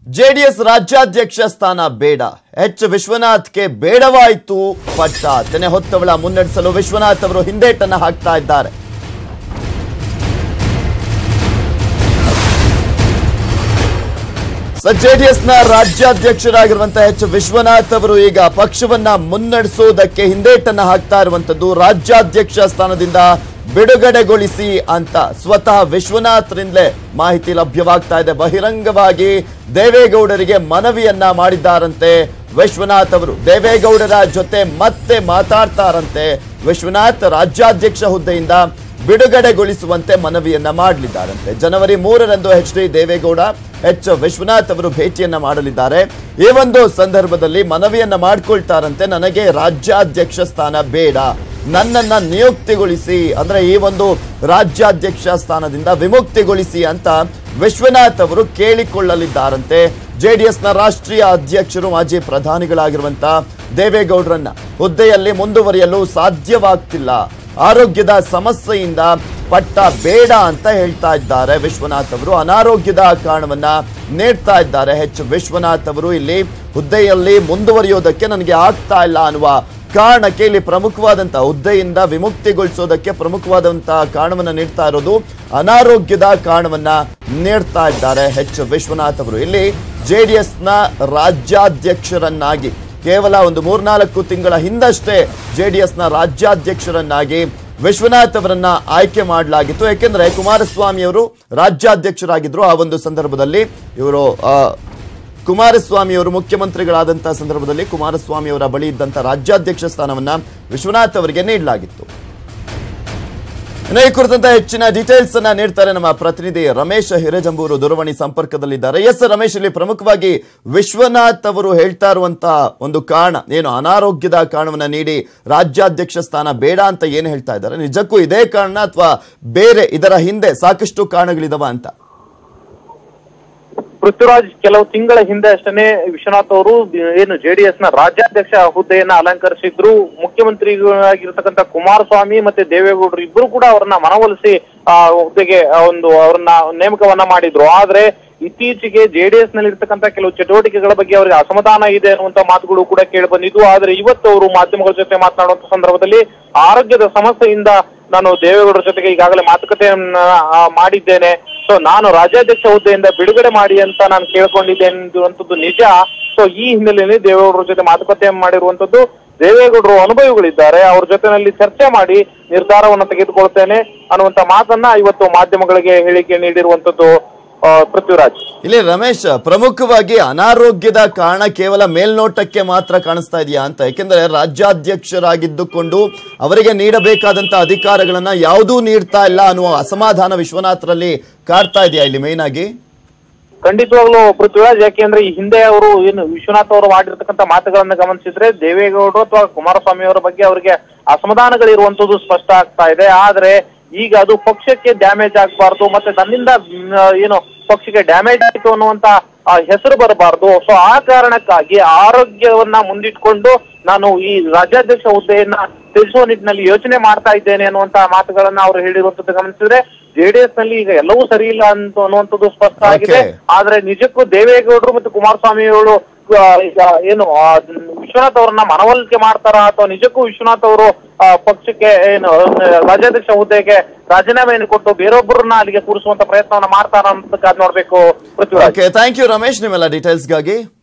JDS ರಾಜ್ಯಾಧ್ಯಕ್ಷ ಸ್ಥಾನ ಬೇಡ ಎಚ್ ವಿಶ್ವನಾಥ್ಗೆ ಬೇಡವಾಯಿತು ಪಟ್ಟ ತೆನೆ ಹೊತ್ತವಳ ಮುನ್ನಡೆಸಲು ವಿಶ್ವನಾಥ್ ಅವರು ಹಿಂದೇಟನ್ನ ಹಾಕ್ತಾ ಇದ್ದಾರೆ ಜೆಡಿಎಸ್ನ ರಾಜ್ಯಾಧ್ಯಕ್ಷರಾಗಿರುವಂತಹ ಎಚ್ ವಿಶ್ವನಾಥ್ ಅವರು ಈಗ ಪಕ್ಷವನ್ನ ಮುನ್ನಡೆಸುವುದಕ್ಕೆ ಹಿಂದೇಟನ್ನ ಹಾಕ್ತಾ ಇರುವಂತದ್ದು ರಾಜ್ಯಾಧ್ಯಕ್ಷ ಸ್ಥಾನದಿಂದ ಬಿಡುಗಡೆಗೊಳಿಸಿ ಅಂತ ಸ್ವತಃ ವಿಶ್ವನಾಥ್ರಿಂದಲೇ ಮಾಹಿತಿ ಲಭ್ಯವಾಗ್ತಾ ಇದೆ ಬಹಿರಂಗವಾಗಿ ದೇವೇಗೌಡರಿಗೆ ಮನವಿಯನ್ನ ಮಾಡಿದ್ದಾರಂತೆ ವಿಶ್ವನಾಥ್ ಅವರು ದೇವೇಗೌಡರ ಜೊತೆ ಮತ್ತೆ ಮಾತಾಡ್ತಾರಂತೆ ವಿಶ್ವನಾಥ್ ರಾಜ್ಯಾಧ್ಯಕ್ಷ ಹುದ್ದೆಯಿಂದ ಬಿಡುಗಡೆಗೊಳಿಸುವಂತೆ ಮನವಿಯನ್ನ ಮಾಡಲಿದ್ದಾರಂತೆ ಜನವರಿ ಮೂರರಂದು H D Deve Gowda H Vishwanath ಅವರು ಭೇಟಿಯನ್ನ ಮಾಡಲಿದ್ದಾರೆ ಈ ಒಂದು ಸಂದರ್ಭದಲ್ಲಿ ಮನವಿಯನ್ನ ಮಾಡ್ಕೊಳ್ತಾರಂತೆ ನನಗೆ ರಾಜ್ಯಾಧ್ಯಕ್ಷ ಸ್ಥಾನ ಬೇಡ ನನ್ನನ್ನ ನಿಯುಕ್ತಿಗೊಳಿಸಿ ಅಂದ್ರೆ ಈ ಒಂದು ರಾಜ್ಯಾಧ್ಯಕ್ಷ ಸ್ಥಾನದಿಂದ ವಿಮುಕ್ತಿಗೊಳಿಸಿ ಅಂತ ವಿಶ್ವನಾಥ್ ಅವರು ಕೇಳಿಕೊಳ್ಳಲಿದ್ದಾರಂತೆ ಜೆಡಿಎಸ್ನ ರಾಷ್ಟ್ರೀಯ ಅಧ್ಯಕ್ಷರು ಮಾಜಿ ಪ್ರಧಾನಿಗಳಾಗಿರುವಂತ ದೇವೇಗೌಡರನ್ನ ಹುದ್ದೆಯಲ್ಲಿ ಮುಂದುವರಿಯಲು ಸಾಧ್ಯವಾಗ್ತಿಲ್ಲ ಆರೋಗ್ಯದ ಸಮಸ್ಯೆಯಿಂದ ಪಟ್ಟ ಬೇಡ ಅಂತ ಹೇಳ್ತಾ ಇದ್ದಾರೆ ವಿಶ್ವನಾಥ್ ಅವರು ಅನಾರೋಗ್ಯದ ಕಾರಣವನ್ನ ನೀಡ್ತಾ ಇದ್ದಾರೆ ಎಚ್ ವಿಶ್ವನಾಥ್ ಅವರು ಇಲ್ಲಿ ಹುದ್ದೆಯಲ್ಲಿ ಮುಂದುವರಿಯೋದಕ್ಕೆ ನನಗೆ ಆಗ್ತಾ ಇಲ್ಲ ಅನ್ನುವ ಕಾರಣಕ್ಕೆ ಇಲ್ಲಿ ಪ್ರಮುಖವಾದಂತಹ ಹುದ್ದೆಯಿಂದ ವಿಮುಕ್ತಿಗೊಳಿಸೋದಕ್ಕೆ ಪ್ರಮುಖವಾದಂತಹ ಕಾರಣವನ್ನ ನೀಡ್ತಾ ಇರೋದು ಅನಾರೋಗ್ಯದ ಕಾರಣವನ್ನ ನೀಡ್ತಾ ಇದ್ದಾರೆ ಎಚ್ ವಿಶ್ವನಾಥ್ ಅವರು ಇಲ್ಲಿ ಜೆಡಿಎಸ್ನ ರಾಜ್ಯಾಧ್ಯಕ್ಷರನ್ನಾಗಿ ಕೇವಲ ಒಂದು ಮೂರ್ನಾಲ್ಕು ತಿಂಗಳ ಹಿಂದಷ್ಟೇ ಜೆಡಿಎಸ್ನ ರಾಜ್ಯಾಧ್ಯಕ್ಷರನ್ನಾಗಿ ವಿಶ್ವನಾಥ್ ಅವರನ್ನ ಆಯ್ಕೆ ಮಾಡಲಾಗಿತ್ತು ಯಾಕೆಂದ್ರೆ ಕುಮಾರಸ್ವಾಮಿ ಅವರು ರಾಜ್ಯಾಧ್ಯಕ್ಷರಾಗಿದ್ರು ಆ ಒಂದು ಸಂದರ್ಭದಲ್ಲಿ ಇವರು ಆ, ಕುಮಾರಸ್ವಾಮಿ ಅವರು ಮುಖ್ಯಮಂತ್ರಿಗಳಾದಂತಹ ಸಂದರ್ಭದಲ್ಲಿ ಕುಮಾರಸ್ವಾಮಿ ಅವರ ಬಳಿ ಇದ್ದಂತ ರಾಜ್ಯಾಧ್ಯಕ್ಷ ಸ್ಥಾನವನ್ನ ವಿಶ್ವನಾಥ್ ಅವರಿಗೆ ನೀಡಲಾಗಿತ್ತು ಇನ್ನು ಈ ಕುರಿತಂತ ಹೆಚ್ಚಿನ ಡೀಟೇಲ್ಸ್ ಅನ್ನ ನೀಡ್ತಾರೆ ನಮ್ಮ ಪ್ರತಿನಿಧಿ ರಮೇಶ್ ಹಿರೇಜಂಬೂರು ದೂರವಾಣಿ ಸಂಪರ್ಕದಲ್ಲಿದ್ದಾರೆ ಎಸ್ ರಮೇಶ್ ಇಲ್ಲಿ ಪ್ರಮುಖವಾಗಿ ವಿಶ್ವನಾಥ್ ಅವರು ಹೇಳ್ತಾ ಇರುವಂತಹ ಒಂದು ಕಾರಣ ಏನು ಅನಾರೋಗ್ಯದ ಕಾರಣವನ್ನ ನೀಡಿ ರಾಜ್ಯಾಧ್ಯಕ್ಷ ಸ್ಥಾನ ಬೇಡ ಅಂತ ಏನು ಹೇಳ್ತಾ ಇದ್ದಾರೆ ನಿಜಕ್ಕೂ ಇದೇ ಕಾರಣ ಅಥವಾ ಬೇರೆ ಇದರ ಹಿಂದೆ ಸಾಕಷ್ಟು ಕಾರಣಗಳಿದಾವ ಅಂತ ಪೃಥ್ವಿರಾಜ್ ಕೆಲವು ತಿಂಗಳ ಹಿಂದೆ ಅಷ್ಟೇ ವಿಶ್ವನಾಥ್ ಅವರು ಏನು ಜೆಡಿಎಸ್ ನ ರಾಜ್ಯಾಧ್ಯಕ್ಷ ಹುದ್ದೆಯನ್ನ ಅಲಂಕರಿಸಿದ್ರು ಮುಖ್ಯಮಂತ್ರಿಗಳಾಗಿರ್ತಕ್ಕಂಥ ಕುಮಾರಸ್ವಾಮಿ ಮತ್ತೆ ದೇವೇಗೌಡರು ಇಬ್ರು ಕೂಡ ಅವರನ್ನ ಮನವೊಲಿಸಿ ಆ ಹುದ್ದೆಗೆ ಆ ಒಂದು ಅವರನ್ನ ನೇಮಕವನ್ನ ಮಾಡಿದ್ರು ಆದ್ರೆ ಇತ್ತೀಚೆಗೆ ಜೆಡಿಎಸ್ ನಲ್ಲಿ ಇರ್ತಕ್ಕಂಥ ಕೆಲವು ಚಟುವಟಿಕೆಗಳ ಬಗ್ಗೆ ಅವರಿಗೆ ಅಸಮಾಧಾನ ಇದೆ ಅನ್ನುವಂತ ಮಾತುಗಳು ಕೂಡ ಕೇಳಿ ಬಂದಿದ್ದು ಆದ್ರೆ ಇವತ್ತು ಅವರು ಮಾಧ್ಯಮಗಳ ಜೊತೆ ಮಾತನಾಡುವಂತ ಸಂದರ್ಭದಲ್ಲಿ ಆರೋಗ್ಯದ ಸಮಸ್ಯೆಯಿಂದ ನಾನು ದೇವೇಗೌಡರ ಜೊತೆಗೆ ಈಗಾಗಲೇ ಮಾತುಕತೆಯನ್ನ ಆ, ಮಾಡಿದ್ದೇನೆ ಸೊ ನಾನು ರಾಜ್ಯಾಧ್ಯಕ್ಷ ಹುದ್ದೆಯಿಂದ ಬಿಡುಗಡೆ ಮಾಡಿ ಅಂತ ನಾನು ಕೇಳ್ಕೊಂಡಿದ್ದೇನೆ ಅನ್ನುವಂಥದ್ದು ನಿಜ ಸೊ ಈ ಹಿನ್ನೆಲೆಯಲ್ಲಿ ದೇವೇಗೌಡರ ಜೊತೆ ಮಾತುಕತೆ ಮಾಡಿರುವಂತದ್ದು ದೇವೇಗೌಡರು ಅನುಭವಿಗಳಿದ್ದಾರೆ ಅವ್ರ ಜೊತೆನಲ್ಲಿ ಚರ್ಚೆ ಮಾಡಿ ನಿರ್ಧಾರವನ್ನು ತೆಗೆದುಕೊಳ್ತೇನೆ ಅನ್ನುವಂತ ಮಾತನ್ನ ಇವತ್ತು ಮಾಧ್ಯಮಗಳಿಗೆ ಹೇಳಿಕೆ ನೀಡಿರುವಂತದ್ದು ಆ, ಪೃಥ್ವಿರಾಜ್ ಇಲ್ಲಿ ರಮೇಶ್ ಪ್ರಮುಖವಾಗಿ ಅನಾರೋಗ್ಯದ ಕಾರಣ ಕೇವಲ ಮೇಲ್ನೋಟಕ್ಕೆ ಮಾತ್ರ ಕಾಣಿಸ್ತಾ ಇದೆಯಾ ಅಂತ ಯಾಕೆಂದ್ರೆ ರಾಜ್ಯಾಧ್ಯಕ್ಷರಾಗಿದ್ದುಕೊಂಡು ಅವರಿಗೆ ನೀಡಬೇಕಾದಂತ ಅಧಿಕಾರಗಳನ್ನ ಯಾವುದೂ ನೀಡ್ತಾ ಇಲ್ಲ ಅನ್ನುವ ಅಸಮಾಧಾನ ವಿಶ್ವನಾಥ್ರಲ್ಲಿ ಕಾಡ್ತಾ ಇದೆಯಾ ಇಲ್ಲಿ ಮೇನ್ ಆಗಿ ಖಂಡಿತವಾಗ್ಲೂ ಪೃಥ್ವಿರಾಜ್ ಯಾಕೆಂದ್ರೆ ಈ ಹಿಂದೆ ಅವರು ಏನು ವಿಶ್ವನಾಥ್ ಅವರು ಮಾಡಿರ್ತಕ್ಕಂಥ ಮಾತುಗಳನ್ನ ಗಮನಿಸಿದ್ರೆ ದೇವೇಗೌಡರು ಅಥವಾ ಕುಮಾರಸ್ವಾಮಿ ಅವರ ಬಗ್ಗೆ ಅವರಿಗೆ ಅಸಮಾಧಾನಗಳಿರುವಂತದ್ದು ಸ್ಪಷ್ಟ ಆಗ್ತಾ ಇದೆ ಆದ್ರೆ ಈಗ ಅದು ಪಕ್ಷಕ್ಕೆ ಡ್ಯಾಮೇಜ್ ಆಗಬಾರ್ದು ಮತ್ತೆ ತನ್ನಿಂದ ಮ್, ಏನು ಪಕ್ಷಕ್ಕೆ ಡ್ಯಾಮೇಜ್ ಆಯಿತು ಅನ್ನುವಂತ ಆ, ಹೆಸರು ಬರಬಾರ್ದು ಸೊ ಆ ಕಾರಣಕ್ಕಾಗಿ ಆರೋಗ್ಯವನ್ನ ಮುಂದಿಟ್ಕೊಂಡು ನಾನು ಈ ರಾಜ್ಯಾಧ್ಯಕ್ಷ ಹುದ್ದೆಯನ್ನ ತಿಳಿಸುವ ನಿಟ್ಟಿನಲ್ಲಿ ಯೋಚನೆ ಮಾಡ್ತಾ ಇದ್ದೇನೆ ಅನ್ನುವಂತ ಮಾತುಗಳನ್ನ ಅವರು ಹೇಳಿರುವಂತದ್ದು ಗಮನಿಸಿದ್ರೆ ಜೆಡಿಎಸ್ ನಲ್ಲಿ ಈಗ ಎಲ್ಲವೂ ಸರಿ ಇಲ್ಲ ಅಂತ ಅನ್ನುವಂಥದ್ದು ಸ್ಪಷ್ಟ ಆಗಿದೆ Okay. ಆದ್ರೆ ನಿಜಕ್ಕೂ ದೇವೇಗೌಡರು ಮತ್ತು ಕುಮಾರಸ್ವಾಮಿ ಅವರು ಆ, ಈಗ ಏನು ಆ, ವಿಶ್ವನಾಥ್ ಅವರನ್ನ ಮನವೊಲಿಕೆ ಮಾಡ್ತಾರ ಅಥವಾ ನಿಜಕ್ಕೂ ವಿಶ್ವನಾಥ್ ಅವರು ಆ, ಪಕ್ಷಕ್ಕೆ ಏನು ಆ, ರಾಜ್ಯಾಧ್ಯಕ್ಷ ಹುದ್ದೆಗೆ ರಾಜೀನಾಮೆಯನ್ನು ಕೊಟ್ಟು ಬೇರೊಬ್ಬರನ್ನ ಅಲ್ಲಿಗೆ ಕೂರಿಸುವಂತ ಪ್ರಯತ್ನವನ್ನ ಮಾಡ್ತಾರ ಅಂತ ಕಾದ್ ನೋಡ್ಬೇಕು Prithviraj okay thank you Ramesh ನಿಮ್ಮೆಲ್ಲ ಡೀಟೇಲ್ಸ್ಗಾಗಿ